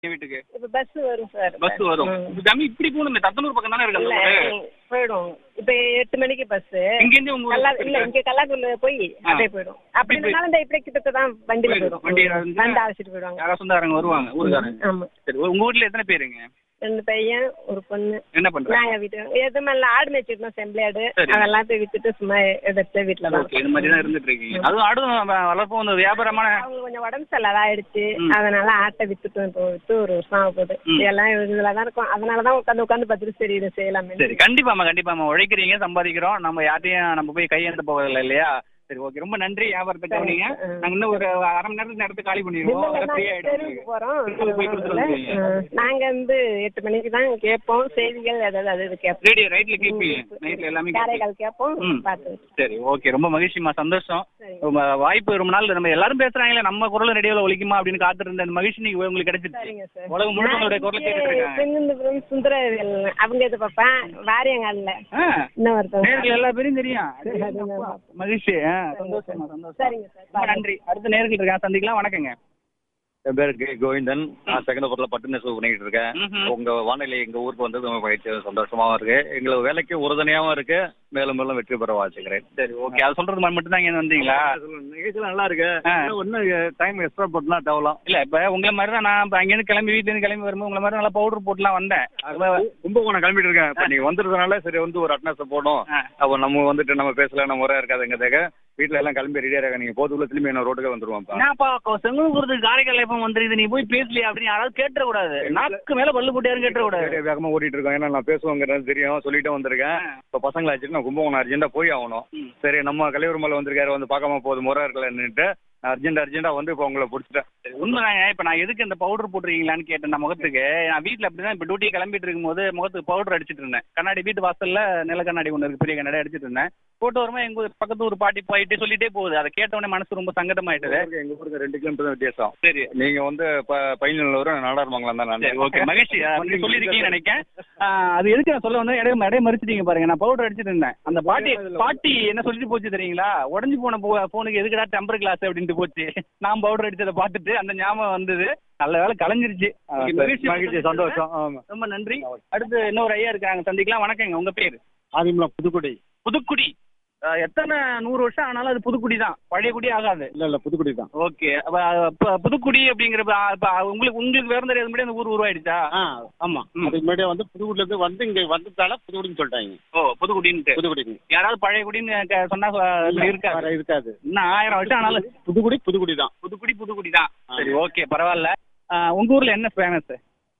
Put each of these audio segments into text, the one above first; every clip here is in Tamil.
என் வீட்டுக்கு இப்ப பஸ் வரும் சார் பஸ் வரும் ம். இப்ப தம்பி இப்படி போகணுமே தத்தனூர் பக்கம் தானே இருக்கு இல்ல அந்த road. போயிடும் இப்ப எட்டு மணிக்கு பஸ் இங்கேருந்து உங்க கல்லா ஊருக்கு இல்ல இங்க கல்லாக்குள்ள போய் ஆ. அப்படியே போயிடும் அப்படி இப்படி இல்லைனாலும் இந்த இப்படி கிட்ட தான் வண்டியில போயிடும். போயிடும் வண்டியில வந்து- வந்து அழைச்சிட்டு போயிடுவாங்க யாரா சொந்தக்காரங்க வருவாங்க ஊருக்காரங்க ஆமா சரி உங்க வீட்ல எத்தனை பேருங்க ரெண்டு பையன் ஒரு பொண்ணு என்ன பண்றாங்க நாங்க வீட்டு எதுவுமே இல்ல ஆடு மேய்ச்சிருந்தோம் செம்பிளாடு சரி. அதெல்லாம் போய் வித்துட்டு சும்மா எடுத்து வீட்டுல தான் ஓகே இந்த மாதிரி தான் இருந்துட்டு இருக்கீங்க அதுவும் ஆடும் வ- வளர்ப்பும் வந்து வியாபாரமான அவங்க கொஞ்சம் உடம்பு சரியில்லாத ஆயிடுச்சு ம். அதனால ஆட்டை வித்துட்டோம் இப்போ வித்து ஒரு வருஷம் ஆக போகுது ம். இதெல்லாம் இதுல தான் இருக்கும் அதனாலதான் உட்காந்து உட்காந்து பார்த்துட்டு சரி இதை செய்யலாமே சரி கண்டிப்பாம்மா கண்டிப்பாம்மா உழைக்கிறீங்க சம்பாதிக்கிறோம் நம்ம யார்ட்டையும் நம்ம போய் கையேந்த போவதில்லை இல்லையா சரி ஓகே ரொம்ப நன்றி வியாபாரத்தை கவனிங்க ஆ. நாங்க இன்னும் ஒரு அரை மணி நேரத்துக்கு நேரத்தை காலி பண்ணிடுவோம் அதெல்லாம் free ஆயிடுச்சு. தெருவுக்கு போறோம் தெருவுக்கு போய் கொடுத்துட்டு வந்துருவீங்க. ஆ. நாங்க வந்து எட்டு மணிக்கு தான் கேட்போம் செய்திகள் ஏதாவது அது இது கேட்போம் ரேடியோ ரைட்ல கேட்பீங்க நைட்ல எல்லாமே கேட்பீங்க. காரைக்கால் கேட்போம் ம். பார்த்து சரி ஓகே ரொம்ப மகிழ்ச்சிமா சந்தோஷம் சரி. ரொம்ப வாய்ப்பு ரொம்ப நாள் நம்ம எல்லாரும் பேசுறாங்களே நம்ம குரல் ரேடியோல ஒலிக்குமா அப்படின்னு காத்திருந்த அந்த மகிழ்ச்சி நீங்க உங்களுக்கு கிடைச்சிருச்சு சரிங்க சார் உலகம் முழுக்க உங்களுடைய குரலை கேட்டுட்டு இருக்காங்க திருவனந்தபுரம் சுந்தரவேல் அவங்க இது பார்ப்பேன் வாரியங்காலில் ஆ, இன்னும் ஒருத்தவங்க நேருக்கு எல்லா பேரும் தெரியும் அது நான் பார்ப்பேன். மகிழ்ச்சி ஆ, சந்தோஷமா சந்தோஷம் சரிங்க சார் ரொம்ப நன்றி அடுத்த நேர்கள் இருக்காங்க சந்திக்கலாம் வணக்கங்க என் பேரு கே கோவிந்தன் நான் செகந்தபுரத்தில் பட்டு நெசவு பண்ணிக்கிட்டு இருக்கேன் ம்ஹும். உங்க வானிலை எங்க ஊருக்கு வந்தது ரொம்ப மகிழ்ச்சி சந்தோஷமாவும் இருக்கு எங்களுக்கு வேலைக்கு உறுதுணையாவும் இருக்கு மேலும் மேலும் வெற்றி பெற வாழ்த்துக்கிறேன் சரி ஓகே அது சொல்றது மட்டும் தான் இங்க வந்தீங்களா நிகழ்ச்சி நல்லா இருக்கு ஆ. இன்னும் டைம் எக்ஸ்ட்ரா போட்டுனா தேவலாம் இல்ல இப்ப உங்களை மாதிரி தான் நான் இப்ப அங்கிருந்து கிளம்பி வீட்டுல இருந்து கிளம்பி வரும்போது உங்களை மாதிரி நல்லா பவுடர் போட்டுலாம் வந்தேன் கும்பகோணம் கிளம்பிட்டு இருக்கேன் இப்ப நீங்க வந்துருந்தனால சரி வந்து ஒரு அட்னஸ் போடும் ஆ. அப்போ நம்ம வந்துட்டு நம்ம பேசல நம்ம முறை இருக்காதுங்கிறதுக்கு வீட்டுல எல்லாம் கிளம்பி ரெடியா இருக்க நீங்க போதுக்குள்ள திரும்பி என்ன ரோட்டுக்கு வந்துருவான்ப்பா என்னப்பா செங்கல்புரத்துக்கு காரைக்கால் எப்ப வந்துருக்குது நீ போய் பேசலையா அப்படின்னு யாராவது கேட்டுற கூடாது நாக்கு மேல பல்லு போட்டு யாரும் கேட்டுற கூடாது ரேடியோ வேகமா ஓட்டிட்டு இருக்கோம் ஏன்னா நான் பேசுவோங்கிறது தெரியும் சொல்லிட்டு வந்திருக்கேன் இப்ப பசங்களை வச்சுட்டு நான் கும்பகோணம் அர்ஜென்ட்டா போய் ஆகணும் ம். சரி நம்ம கலையூர் மேல வந்திருக்காரு வந்து பார்க்காம போகுது முறை இருக்கலன்னுட்டு அர்ஜென்ட் அர்ஜென்ட்டா வந்து இப்போ உங்களை பிடிச்சிட்டேன் உண்மைதாங்க இப்ப நான் எதுக்கு இந்த பவுடர் போட்டுருக்கீங்களான்னு கேட்டேன் நான் முகத்துக்கு நான் வீட்ல அப்படிதான் இப்ப டியூட்டி கிளம்பிட்டு இருக்கும்போது முகத்துக்கு பவுடர் அடிச்சிட்டு இருந்தேன் கண்ணாடி வீட்டு வாசல்ல நில கண்ணாடி ஒன்று இருக்கு பெரிய கண்ணாடி அடிச்சிட்டு இருந்தேன் போட்டு வருமா எங்க ஊர் பக்கத்து ஒரு பாட்டி போயிட்டு சொல்லிட்டே போகுது அதை கேட்ட உடனே மனசு ரொம்ப சங்கடமாயிட்டுது எங்க ஊருக்கு ரெண்டு கிலோமீட்டர் தான் வித்தியாசம் சரி நீங்க வந்து பையனூர் நாடார்மங்கலம் தான் சரி நான் ஓகே மகிழ்ச்சி அஹ் நீங்க சொல்லியிருக்கீங்கன்னு நினைக்கிறேன் அஹ் அது எதுக்கு நான் சொல்ல வந்து இடையே இடையே மறிச்சிட்டீங்க பாருங்க நான் பவுடர் அடிச்சிட்டு இருந்தேன் அந்த பாட்டி பாட்டி என்ன சொல்லிட்டு போச்சு தெரியுங்களா உடஞ்சு போன போனுக்கு எதுக்குடா டெம்பர் கிளாஸ் அப்படின்ட்டு போச்சு நான் பவுடர் அடிச்சதை பார்த்துட்டு அந்த ஞாபகம் வந்தது நல்ல வேலை கலைஞ்சிருச்சு Okay, மகிழ்ச்சி மகிழ்ச்சி சந்தோஷம் ஆமா ரொம்ப நன்றி அடுத்து இன்னொரு ஐயா இருக்காங்க சந்திக்கலாம் வணக்கங்க உங்க பேர் ஆதிமலம் புதுக்குடி புதுக்குடி அஹ் எத்தனை நூறு வருஷம் ஆனாலும் அது புதுக்குடி தான் பழைய குடி ஆகாது இல்ல இல்ல புதுக்குடி தான் ஓகே புதுக்குடி அப்படிங்கிற இப்ப உங்களுக்கு உங்களுக்கு வேற தெரியாது முன்னாடி அந்த ஊர் உருவாயிடுச்சா ஆ ஆமா ம். அதுக்கு முன்னாடியே வந்து புதுக்குடில இருந்து வந்து இங்க வந்ததால புதுக்குடின்னு சொல்லிட்டாங்க ஓ புதுக்குடின்ட்டு புதுக்குடி யாராவது பழைய குடின்னு க- சொன்னா அஹ், இருக்காது வேற இருக்காது இன்னும் ஆயிரம் வருஷம் ஆனாலும் புதுக்குடி புதுக்குடி தான் புதுக்குடி புதுக்குடி தான் ஆ. சரி ஓகே பரவாயில்ல அஹ், உங்க ஊர்ல என்ன ஃபேமஸ்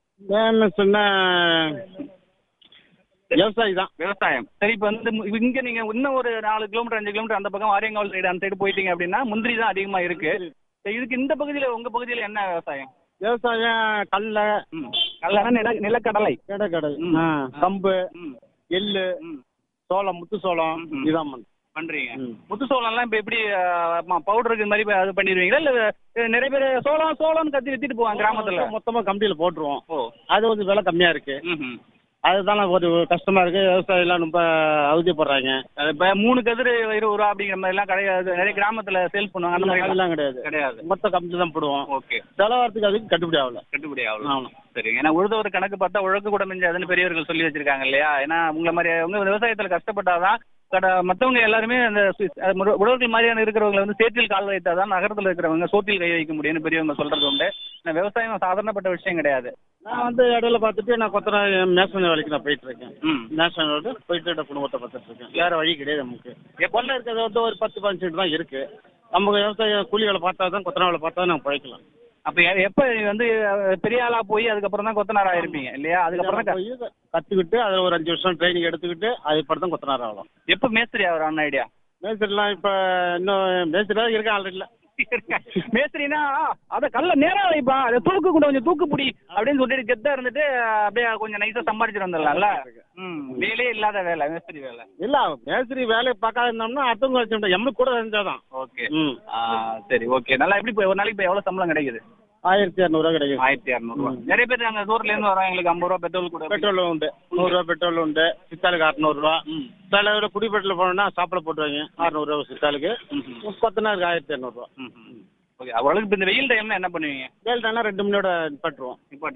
ஃபேமஸ்னா விவசாயி தான் விவசாயம் சரி இப்போ வந்து மு- இங்க நீங்க இன்னும் ஒரு நாலு கிலோமீட்டர் அஞ்சு கிலோமீட்டர் அந்த பக்கம் ஆரியங்காவல் சைடு அந்த சைடு போயிட்டீங்க அப்படின்னா முந்திரி தான் அதிகமா இருக்கு சரி, இதுக்கு இந்த பகுதியில உங்க பகுதியில என்ன விவசாயம் விவசாயம் கடல ம் நல்ல நில நிலக்கடலை கடை கடை ம். கம்பு ம் எள்ளு ம் சோளம் முத்து சோளம் ம். இதான் பண்ணு. பண்றீங்க ம். முத்து சோளம்லாம் இப்போ எப்படி பவுடருக்கு இந்த மாதிரி இப்ப அது பண்ணிடுவீங்களா இல்ல அஹ், நிறைய பேர் சோளம் சோளம்னு கத்தி வித்துட்டு போவாங்க கிராமத்துல மொத்தமா கம்பியில போட்டுருவோம் ஓ அது வந்து விலை கம்மியா இருக்கு ம் அதுதான் ஒரு கஷ்டமா இருக்கு விவசாயி எல்லாம் ரொம்ப அவதிப்படுறாங்க இப்போ மூணு கதிர் இருபது ரூபா அப்படிங்கிற மாதிரி எல்லாம் கிடையாது நிறைய கிராமத்துல சேல்ஸ் பண்ணுவாங்க அந்த மாதிரி அதெல்லாம் கிடையாது கிடையாது மொத்த கம்பியில தான் போடுவோம் ஓகே செலவாரத்துக்கு அதுக்கு கட்டுப்படி ஆகல கட்டுப்படி ஆகலாம் ஆகணும் சரி ஏன்னா உழுதவர் கணக்கு பார்த்தா உழக்கு கூட மிஞ்சாதுன்னு பெரியவர்கள் சொல்லி வச்சிருக்காங்க இல்லையா ஏன்னா உங்களை மாதிரி உங்க விவசாயத்துல கஷ்டப்பட்டாதான் கட மற்றவங்க எல்லாருமே அந்த சு- அஹ் முட- உழவர்கள் மாதிரியான இருக்கிறவங்களை வந்து சேற்றில் கால் வைத்தாதான் நகரத்தில் இருக்கிறவங்க சோத்தில் கை வைக்க முடியும்னு பெரியவங்க சொல்றது உண்டு ஆனா விவசாயம் சாதாரணப்பட்ட விஷயம் கிடையாது நான் வந்து இடையில பார்த்துட்டு நான் கொத்தனா மேசன் வேலைக்கு நான் போயிட்டு இருக்கேன் ம் நேஷனல் ரோடு போயிட்டு இந்த குடும்பத்தை பார்த்துட்டு இருக்கேன் வேற வழி கிடையாது நமக்கு எப்பொல்லாம் இருக்கிறது வந்து ஒரு பத்து பதினஞ்சு சென்ட் தான் இருக்கு நமக்கு விவசாய கூலி வேலை பார்த்தா தான் கொத்தனா வேலை பார்த்தா தான் நம்ம பிழைக்கலாம் அப்ப எ- எப்ப நீங்க வந்து அஹ், பெரிய ஆளா போய் அதுக்கப்புறம் தான் கொத்தனாரா இருப்பீங்க இல்லையா அதுக்கப்புறம் தான் க- போய் கத்துக்கிட்டு அதில் ஒரு அஞ்சு வருஷம் ட்ரைனிங் எடுத்துக்கிட்டு அதுக்கப்புறம் தான் கொத்தனார் ஆகலாம் எப்ப மேஸ்திரி ஆகிறான்னு ஐடியா மேஸ்திரிலாம் இப்போ இன்னும் மேஸ்திரி தான் இருக்கேன் ஆல்ரெடி மேஸ்திரினா அத கல்ல நேரா வைப்பா அதை தூக்கு கூட கொஞ்சம் தூக்கு பிடி அப்படின்னு சொல்லிட்டு கெத்தா இருந்துட்டு அப்படியே கொஞ்சம் நைஸா சம்பாரிச்சிட்டு வந்துடலாம்ல ம் வேலையே இல்லாத வேலை மேஸ்திரி வேலை இல்ல மேஸ்திரி வேலையை பார்க்காத இருந்தோம்னா அடுத்தவங்க வச்சுட்டோம் எம்மளுக்கு கூட இருந்தாதான் ஓகே ம் சரி ஓகே நல்லா எப்படி போய் ஒரு நாளைக்கு இப்போ எவ்வளவு சம்பளம் கிடைக்குது ஆயிரத்தி இரநூறுவா கிடைக்கும் ஆயிரத்தி இரநூறுவா நிறைய பேர் நாங்க தூரத்துல இருந்து வரோம் எங்களுக்கு ஐம்பது ரூபா பெட்ரோல் கூட பெட்ரோல் உண்டு நூறுரூவா பெட்ரோல் உண்டு சித்தாளுக்கு அறநூறுவா ம் சில விட குடிபெட்டில் போனோம்னா சாப்பிட போட்டுருவாங்க அறநூறுவா சித்தாளுக்கு ம் கொத்தனாருக்கு ஆயிரத்தி இரநூறுவா ம் ஓகே அவளுக்கு இப்போ இந்த வெயில் டைம்ல என்ன பண்ணுவீங்க வேல்டானா ரெண்டு மணியோட நிப்பாட்டுருவோம் இப்போ